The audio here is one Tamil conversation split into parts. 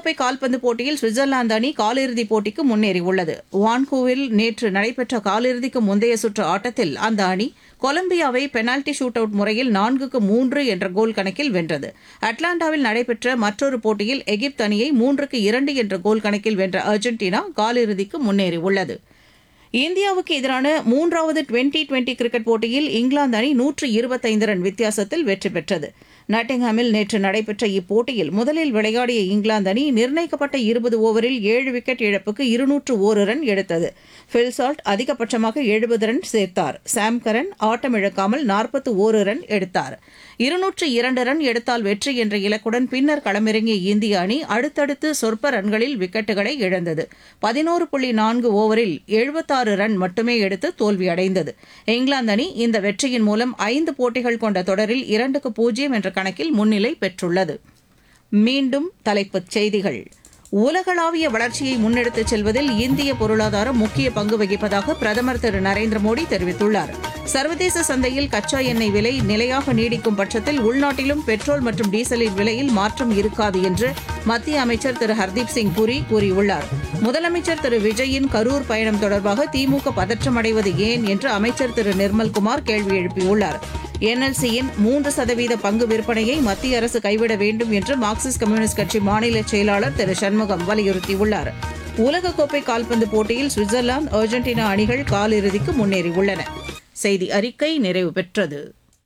உலகக்கோப்பை கால்பந்து போட்டியில் சுவிட்சர்லாந்து அணி காலிறுதிப் போட்டிக்கு முன்னேறியுள்ளது வான்கூவில் நேற்று நடைபெற்ற காலிறுதிக்கு முந்தைய சுற்று ஆட்டத்தில் அந்த அணி கொலம்பியாவை பெனால்டி ஷூட் அவுட் முறையில் நான்குக்கு மூன்று என்ற கோல் கணக்கில் வென்றது அட்லாண்டாவில் நடைபெற்ற மற்றொரு போட்டியில் எகிப்து அணியை மூன்றுக்கு இரண்டு என்ற கோல் கணக்கில் வென்ற அர்ஜென்டினா காலிறுதிக்கு முன்னேறியுள்ளது இந்தியாவுக்கு எதிரான மூன்றாவது டுவெண்டி டுவெண்டி கிரிக்கெட் போட்டியில் இங்கிலாந்து அணி நூற்று இருபத்தைந்து ரன் வித்தியாசத்தில் வெற்றி பெற்றது நாட்டிங்ஹாமில் நேற்று நடைபெற்ற இப்போட்டியில் முதலில் விளையாடிய இங்கிலாந்து அணி நிர்ணயிக்கப்பட்ட இருபது ஓவரில் ஏழு விக்கெட் இழப்புக்கு இருநூற்று ஒரு ரன் எடுத்தது ஃபில்சால்ட் அதிகபட்சமாக எழுபது ரன் சேர்த்தார் சாம் கரன் ஆட்டமிழக்காமல் நாற்பத்து ஓரு ரன் எடுத்தார் இருநூற்று இரண்டு ரன் எடுத்தால் வெற்றி என்ற இலக்குடன் பின்னர் களமிறங்கிய இந்திய அணி அடுத்தடுத்து சொற்ப ரன்களில் விக்கெட்டுகளை இழந்தது பதினோரு புள்ளி நான்கு ஓவரில் எழுபத்தாறு ரன் மட்டுமே எடுத்து தோல்வியடைந்தது இங்கிலாந்து அணி இந்த வெற்றியின் மூலம் ஐந்து போட்டிகள் கொண்ட தொடரில் இரண்டுக்கு பூஜ்ஜியம் என்ற கணக்கில் முன்னிலை பெற்றுள்ளது மீண்டும் தலைப்புச் செய்திகள் உலகளாவிய வளர்ச்சியை முன்னெடுத்துச் செல்வதில் இந்திய பொருளாதாரம் முக்கிய பங்கு வகிப்பதாக பிரதமர் திரு நரேந்திர மோடி தெரிவித்துள்ளார் சர்வதேச சந்தையில் கச்சா எண்ணெய் விலை நிலையாக நீடிக்கும் பட்சத்தில் உள்நாட்டிலும் பெட்ரோல் மற்றும் டீசலின் விலையில் மாற்றம் இருக்காது என்று மத்திய அமைச்சர் திரு ஹர்தீப் சிங் புரி கூறியுள்ளார் முதலமைச்சர் திரு விஜயின் கரூர் பயணம் தொடர்பாக திமுக பதற்றமடைவது ஏன் என்று அமைச்சர் திரு நிர்மல்குமார் கேள்வி எழுப்பியுள்ளார் என்எல்சியின் மூன்று சதவீத பங்கு விற்பனையை மத்திய அரசு கைவிட வேண்டும் என்று மார்க்சிஸ்ட் கம்யூனிஸ்ட் கட்சி மாநில செயலாளர் திரு சண்முகம் வலியுறுத்தியுள்ளார் உலகக்கோப்பை கால்பந்து போட்டியில் சுவிட்சர்லாந்து அர்ஜென்டினா அணிகள் காலிறுதிக்கு முன்னேறியுள்ளன செய்தி அறிக்கை நிறைவு பெற்றது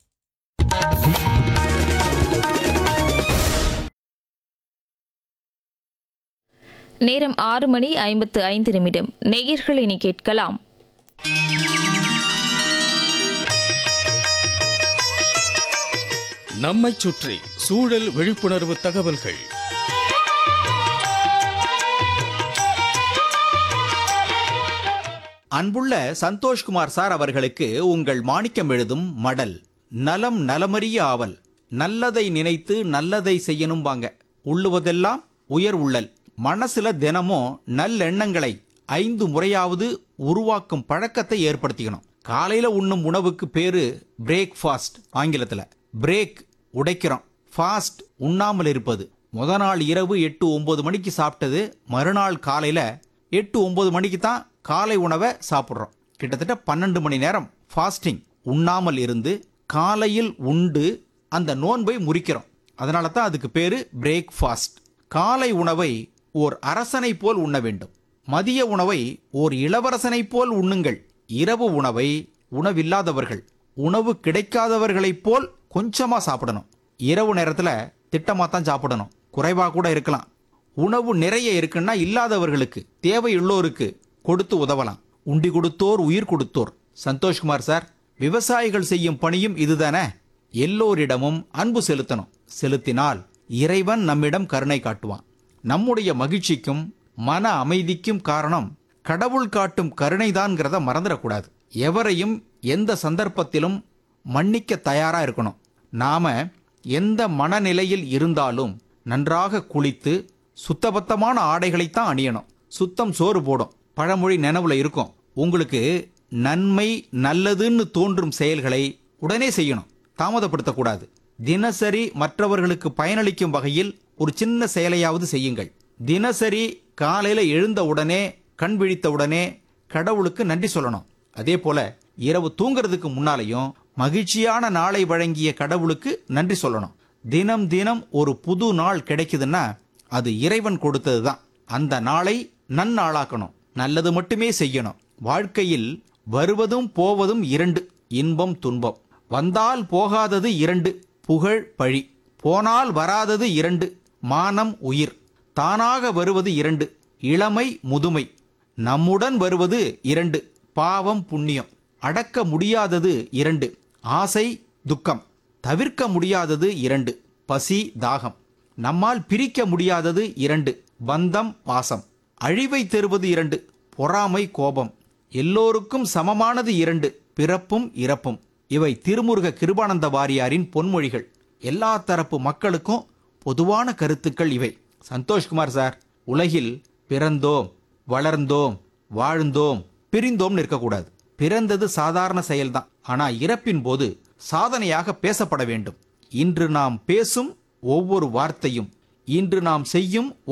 நேரம் ஆறு மணி ஐம்பத்து ஐந்து நிமிடம் நேயர்கள் இனி கேட்கலாம் நம்மைச் சுற்றி சூழல் விழிப்புணர்வு தகவல்கள் அன்புள்ள சந்தோஷ்குமார் சார் அவர்களுக்கு உங்கள் மாணிக்கம் எழுதும் மடல் நலம் நலமறிய ஆவல் நல்லதை நினைத்து நல்லதை செய்யணும் வாங்க உள்ளுவதெல்லாம் உயர் உள்ளல் மனசுல தினமும் நல்லெண்ணங்களை ஐந்து முறையாவது உருவாக்கும் பழக்கத்தை ஏற்படுத்திக்கணும் காலையில உண்ணும் உணவுக்கு பேரு பிரேக்ஃபாஸ்ட் ஆங்கிலத்துல பிரேக் உடைக்கிறோம் ஃபாஸ்ட் உண்ணாமல் இருப்பது முத நாள் இரவு எட்டு ஒன்பது மணிக்கு சாப்பிட்டது மறுநாள் காலையில எட்டு ஒன்பது மணிக்கு தான் காலை உணவை சாப்பிட்றோம் கிட்டத்தட்ட பன்னெண்டு மணி நேரம் ஃபாஸ்டிங் உண்ணாமல் இருந்து காலையில் உண்டு அந்த நோன்பை முறிக்கிறோம் அதனால தான் அதுக்கு பேரு பிரேக்ஃபாஸ்ட் காலை உணவை ஓர் அரசனை போல் உண்ண வேண்டும் மதிய உணவை ஓர் இளவரசனைப் போல் உண்ணுங்கள் இரவு உணவை உணவில்லாதவர்கள் உணவு கிடைக்காதவர்களைப் போல் கொஞ்சமா சாப்பிடணும் இரவு நேரத்துல திட்டமா தான் சாப்பிடணும் குறைவா கூட இருக்கலாம் உணவு நிறைய இருக்குன்னா இல்லாதவர்களுக்கு தேவையுள்ளோருக்கு கொடுத்து உதவலாம் உண்டி கொடுத்தோர் உயிர் கொடுத்தோர் சந்தோஷ்குமார் சார் விவசாயிகள் செய்யும் பணியும் இதுதானே எல்லோரிடமும் அன்பு செலுத்தணும் செலுத்தினால் இறைவன் நம்மிடம் கருணை காட்டுவான் நம்முடைய மகிழ்ச்சிக்கும் மன அமைதிக்கும் காரணம் கடவுள் காட்டும் கருணைதான்ங்கிறத மறந்துடக்கூடாது எவரையும் எந்த சந்தர்ப்பத்திலும் மன்னிக்க தயாரா இருக்கணும் நாம எந்த மனநிலையில் இருந்தாலும் நன்றாக குளித்து சுத்தபத்தமான ஆடைகளைத்தான் அணியணும் சுத்தம் சோறு போடும் பழமொழி நினைவுல இருக்கும் உங்களுக்கு நன்மை நல்லதுன்னு தோன்றும் செயல்களை உடனே செய்யணும் தாமதப்படுத்தக்கூடாது தினசரி மற்றவர்களுக்கு பயனளிக்கும் வகையில் ஒரு சின்ன செயலையாவது செய்யுங்கள் தினசரி காலையில எழுந்த உடனே கண் விழித்த உடனே கடவுளுக்கு நன்றி சொல்லணும் அதே போல இரவு தூங்குறதுக்கு முன்னாலையும் மகிழ்ச்சியான நாளை வழங்கிய கடவுளுக்கு நன்றி சொல்லணும் தினம் தினம் ஒரு புது நாள் கிடைக்குதுன்னா அது இறைவன் கொடுத்தது தான் அந்த நாளை நன்னாளாக்கணும் நல்லது மட்டுமே செய்யணும் வாழ்க்கையில் வருவதும் போவதும் இரண்டு இன்பம் துன்பம் வந்தால் போகாதது இரண்டு புகழ் பழி போனால் வராதது இரண்டு மானம் உயிர் தானாக வருவது இரண்டு இளமை முதுமை நம்முடன் வருவது இரண்டு பாவம் புண்ணியம் அடக்க முடியாதது இரண்டு ஆசை துக்கம் தவிர்க்க முடியாதது இரண்டு பசி தாகம் நம்மால் பிரிக்க முடியாதது இரண்டு பந்தம் பாசம் அழிவை தருவது இரண்டு பொறாமை கோபம் எல்லோருக்கும் சமமானது இரண்டு பிறப்பும் இறப்பும் இவை திருமுருக கிருபானந்த வாரியாரின் பொன்மொழிகள் எல்லா தரப்பு மக்களுக்கும் பொதுவான கருத்துக்கள் இவை சந்தோஷ்குமார் சார் உலகில் பிறந்தோம் வளர்ந்தோம் வாழ்ந்தோம் பிரிந்தோம் இருக்கக்கூடாது பிறந்தது சாதாரண செயல்தான் ஆனா இறப்பின் போது சாதனையாக பேசப்பட வேண்டும் இன்று நாம் பேசும் ஒவ்வொரு வார்த்தையும் இன்று நாம் செய்யும்